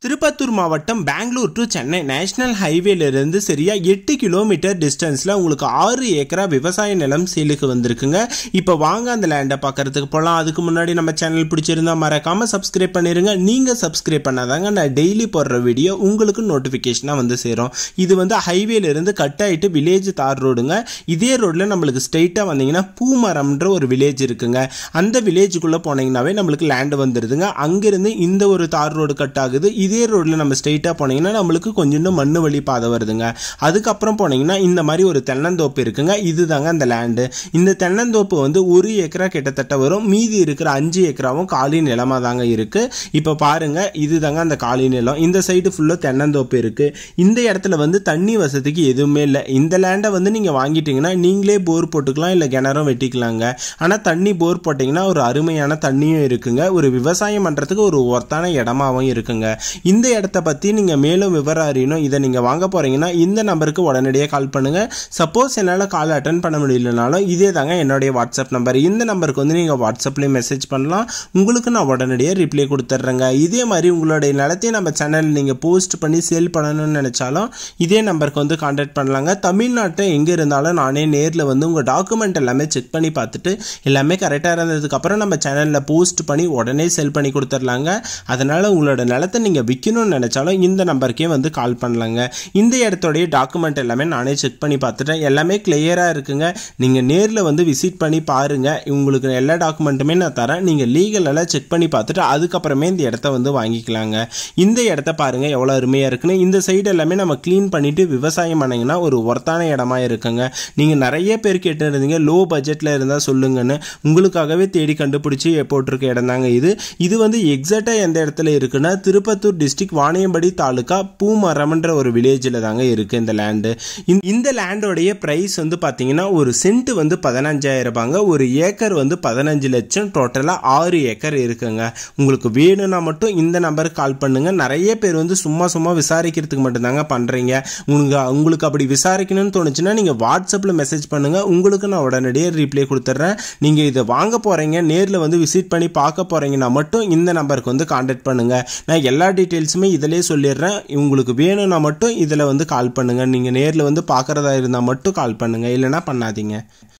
திருப்பத்தூர் மாவட்டம் Bangalore to Chennai national ஹைவேலேருந்து சரியா எட்டு கிலோமீட்டர் டிஸ்டன்ஸில் உங்களுக்கு ஆறு ஏக்கரா விவசாய நிலம் சேலுக்கு வந்திருக்குங்க இப்போ வாங்க அந்த லேண்டை பார்க்கறதுக்கு போகலாம் அதுக்கு முன்னாடி நம்ம சேனல் பிடிச்சிருந்தா மறக்காமல் சப்ஸ்கிரைப் பண்ணிடுங்க நீங்கள் சப்ஸ்கிரைப் பண்ணாதாங்க நான் டெய்லி போடுற வீடியோ உங்களுக்கு நோட்டிஃபிகேஷனாக வந்து சேரும் இது வந்து ஹைவேலேருந்து கட் ஆகிட்டு வில்லேஜ் தார் ரோடுங்க இதே ரோட்டில் நம்மளுக்கு ஸ்ட்ரெயிட்டாக வந்தீங்கன்னா பூமரம்ன்ற ஒரு வில்லேஜ் இருக்குங்க அந்த வில்லேஜுக்குள்ளே போனீங்கன்னாவே நம்மளுக்கு லேண்டு வந்துடுதுங்க அங்கேருந்து இந்த ஒரு தார் ரோடு கட் ஆகுது இதே ரோட்டில் நம்ம ஸ்ட்ரெயிட்டாக போனீங்கன்னா நம்மளுக்கு கொஞ்சம் மண்ணு வழி பாதை வருதுங்க அதுக்கப்புறம் போனீங்கன்னா இந்த மாதிரி ஒரு தென்னந்தோப்பு இருக்குங்க இதுதாங்க அந்த லேண்டு இந்த தென்னந்தோப்பு வந்து ஒரு ஏக்கரா கிட்டத்தட்ட வரும் மீதி இருக்கிற அஞ்சு ஏக்கராவும் காலி நிலமாக தாங்க இருக்குது இப்போ பாருங்க இதுதாங்க அந்த காலி நிலம் இந்த சைடு ஃபுல்லாக தென்னந்தோப்பு இருக்குது இந்த இடத்துல வந்து தண்ணி வசதிக்கு எதுவுமே இல்லை இந்த லேண்டை வந்து நீங்கள் வாங்கிட்டீங்கன்னா நீங்களே போர் போட்டுக்கலாம் இல்லை கிணறும் வெட்டிக்கலாங்க ஆனால் தண்ணி போர் போட்டிங்கன்னா ஒரு அருமையான தண்ணியும் இருக்குங்க ஒரு விவசாயம் பண்ணுறதுக்கு ஒரு ஒர்த்தான இடமாவும் இருக்குங்க இந்த இடத்த பற்றி நீங்கள் மேலும் விவரம் அறியணும் இதை நீங்கள் வாங்க போகிறீங்கன்னா இந்த நம்பருக்கு உடனடியாக கால் பண்ணுங்கள் சப்போஸ் என்னால் கால் அட்டன் பண்ண முடியலனாலும் இதே தாங்க என்னுடைய வாட்ஸ்அப் நம்பர் இந்த நம்பருக்கு வந்து நீங்கள் வாட்ஸ்அப்லேயும் மெசேஜ் பண்ணலாம் உங்களுக்கு நான் உடனடியாக ரிப்ளை கொடுத்துட்றேங்க இதே மாதிரி உங்களுடைய நிலத்தையும் நம்ம சேனலில் நீங்கள் போஸ்ட் பண்ணி சேல் பண்ணணும்னு நினச்சாலும் இதே நம்பருக்கு வந்து காண்டாக்ட் பண்ணலாங்க தமிழ்நாட்டை எங்கே இருந்தாலும் நானே நேரில் வந்து உங்கள் டாக்குமெண்ட் எல்லாமே செக் பண்ணி பார்த்துட்டு எல்லாமே கரெக்டாக இருந்ததுக்கப்புறம் நம்ம சேனலில் போஸ்ட் பண்ணி உடனே செல் பண்ணி கொடுத்துர்லாங்க அதனால் உங்களோட நிலத்தை நீங்கள் விற்கணும்னு நினச்சாலும் இந்த நம்பருக்கே வந்து கால் பண்ணலாங்க இந்த இடத்தோடைய டாக்குமெண்ட் எல்லாமே நானே செக் பண்ணி பார்த்துட்டேன் எல்லாமே கிளியராக இருக்குங்க நீங்கள் நேரில் வந்து விசிட் பண்ணி பாருங்கள் உங்களுக்கு எல்லா டாக்குமெண்ட்டுமே நான் தரேன் நீங்கள் லீகல் எல்லாம் செக் பண்ணி பார்த்துட்டு அதுக்கப்புறமே இந்த இடத்த வந்து வாங்கிக்கலாங்க இந்த இடத்த பாருங்கள் எவ்வளோ அருமையாக இருக்குன்னு இந்த சைடு எல்லாமே நம்ம க்ளீன் பண்ணிவிட்டு விவசாயம் பண்ணிங்கன்னா ஒரு ஒர்த்தான இடமா இருக்குங்க நீங்கள் நிறைய பேர் கேட்டு இருந்தீங்க லோ பட்ஜெட்டில் இருந்தால் சொல்லுங்கன்னு உங்களுக்காகவே தேடி கண்டுபிடிச்சி போட்டிருக்க இடம் தாங்க இது இது வந்து எக்ஸாக்டாக எந்த இடத்துல இருக்குன்னா திருப்பத்தூர் டிஸ்ட்ரிக்ட் வாணியம்படி தாலுக்கா பூமரம்ன்ற ஒரு வில்லேஜில் தாங்க இருக்குது இந்த லேண்டு இந்த லேண்டோடைய ப்ரைஸ் வந்து பார்த்தீங்கன்னா ஒரு சென்ட் வந்து பதினஞ்சாயிரம் ரூபாங்க ஒரு ஏக்கர் வந்து பதினஞ்சு லட்சம் டோட்டலாக ஆறு ஏக்கர் இருக்குங்க உங்களுக்கு வேணும்னா மட்டும் இந்த நம்பருக்கு கால் பண்ணுங்க நிறைய பேர் வந்து சும்மா சும்மா விசாரிக்கிறதுக்கு மட்டும்தாங்க பண்ணுறீங்க உங்களுக்கு உங்களுக்கு அப்படி விசாரிக்கணும்னு தோணுச்சுன்னா நீங்கள் வாட்ஸ்அப்பில் மெசேஜ் பண்ணுங்கள் உங்களுக்கு நான் உடனடியாக ரிப்ளை கொடுத்துட்றேன் நீங்கள் இதை வாங்க போகிறீங்க நேரில் வந்து விசிட் பண்ணி பார்க்க போகிறீங்கன்னா மட்டும் இந்த நம்பருக்கு வந்து காண்டாக்ட் பண்ணுங்கள் நான் எல்லா டீட்டெயில்ஸுமே இதிலே சொல்லிடுறேன் உங்களுக்கு வேணும்னா மட்டும் இதில் வந்து கால் பண்ணுங்கள் நீங்கள் நேரில் வந்து பார்க்குறதா இருந்தால் மட்டும் கால் பண்ணுங்கள் இல்லைனா பண்ணாதீங்க